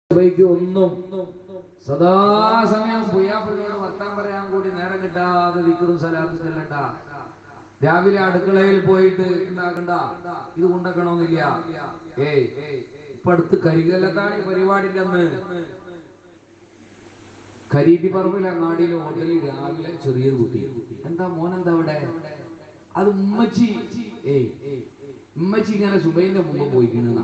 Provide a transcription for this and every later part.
സുബൈക്ക് ഒന്നും സദാസമയം പുയ്യാപ്പിളിയോട് വർത്താൻ പറയാൻ കൂടി നേരം കിട്ടാതെ വിക്കറും സലാത്തും ചെല്ലണ്ട രാവിലെ അടുക്കളയിൽ പോയിട്ട് ഉണ്ടാക്കണ്ട ഇത് കൊണ്ടക്കണമെന്നില്ല ഏയ് ഇപ്പൊ അടുത്ത് കരികല്ലത്താണ് ഈ പരിപാടിന്റെ അന്ന് കരീതി പറമ്പിൽ അങ്ങാടിയിലെ ഹോട്ടലിൽ രാവിലെ ചെറിയൊരു കുട്ടി എന്താ മോനെന്താ അവിടെ അത് ഉമ്മച്ചി ഏയ് ഉമ്മച്ചി ഇങ്ങനെ സുബൈന്റെ മുമ്പ് പോയിക്കണെന്നാ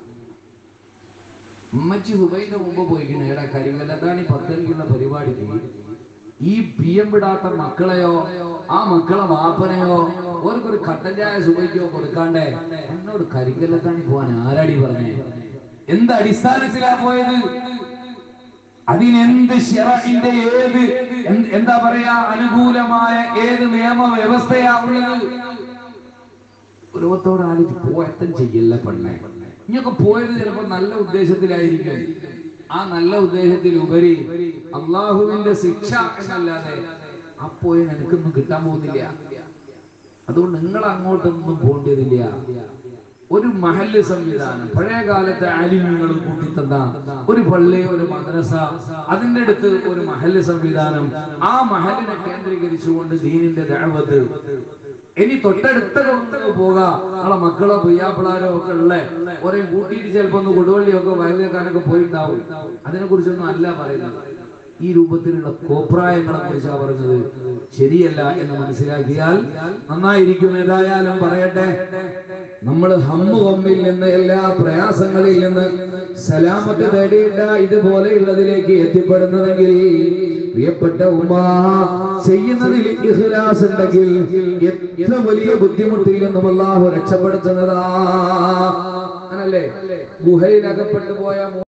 ഉമ്മച്ചി സുബൈന്റെ മുമ്പ് പോയിക്കണ എടാ കരിങ്കല്ലത്താണ് ഈ പത്തനിക്കുന്ന പരിപാടിക്ക് ഈ പി എം വിടാത്ത മക്കളെയോ ആ മക്കളെ വാപ്പനെയോ ഓർക്കൊരു കട്ടൻ ചായ സുബൈക്കോ കൊടുക്കാണ്ടേ എന്നോട് കരിങ്കല്ലത്താണ് പോവാൻ ആരാടി പറഞ്ഞേ എന്ത് അടിസ്ഥാനത്തിലാ പോയത് അതിനെന്ത് ഷെറഇന്റെ ഏത് എന്ത് എന്താ പറയാ അനുകൂലമായ ഏത് നിയമ വ്യവസ്ഥയാ ഉള്ളത് കുടുംബത്തോട് ആലോചിച്ച് പോയത്തം ചെയ്യില്ല പെണ്ണെ ഇനിയൊക്കെ പോയത് ചിലപ്പോ നല്ല ഉദ്ദേശത്തിലായിരിക്കും ആ നല്ല ഉദ്ദേശത്തിൽ ഉപരി അള്ളാഹുവിന്റെ ശിക്ഷ എന്നല്ലാതെ ആ പോയ നിനക്കൊന്നും കിട്ടാൻ പോകുന്നില്ല അതുകൊണ്ട് നിങ്ങൾ അങ്ങോട്ടൊന്നും പോകേണ്ടതില്ല ഒരു മഹല്ല് സംവിധാനം പഴയ കാലത്തെ ആലിമ്യങ്ങൾ കൂട്ടിത്തന്ന ഒരു പള്ളി ഒരു മദ്രസ അതിന്റെ അടുത്ത് ഒരു മഹല്ല് സംവിധാനം ആ മഹലിനെ കേന്ദ്രീകരിച്ചുകൊണ്ട് ദീനിന്റെ ദഅവത്ത് ഇനി തൊട്ടടുത്ത കൊണ്ടൊക്കെ പോകാം നമ്മളെ മക്കളോ പുയ്യാപ്പിളാരോ ഒക്കെ ഉള്ള ഒരേ കൂട്ടിയിട്ട് ചിലപ്പോ ഒന്ന് കൊടുവള്ളിയൊക്കെ വയലിലേക്കാനൊക്കെ പോയിട്ടുണ്ടാവും അതിനെ കുറിച്ചൊന്നും അല്ല പറയുന്നത് ഈ രൂപത്തിലുള്ള കോപ്രായങ്ങളെ കുറിച്ചാണ് പറഞ്ഞത് ശരിയല്ല എന്ന് മനസ്സിലാക്കിയാൽ നന്നായിരിക്കും ഏതായാലും പറയട്ടെ നമ്മൾ ഹമ്മു ഹമ്മിൽ നിന്ന് എല്ലാ പ്രയാസങ്ങളിൽ നിന്ന് സലാമത്ത് തേടിയിട്ട ഇതുപോലെയുള്ളതിലേക്ക് എത്തിപ്പെടുന്നതെങ്കിൽ പ്രിയപ്പെട്ട ഉമ്മ ചെയ്യുന്നതിൽ ഇഖ്ലാസ് ഉണ്ടെങ്കിൽ എത്ര വലിയ ബുദ്ധിമുട്ടിൽ നിന്നും അള്ളാഹു രക്ഷപ്പെടുത്തുന്നതാ അങ്ങനല്ലേ ഗുഹയിൽ അകപ്പെട്ടു പോയ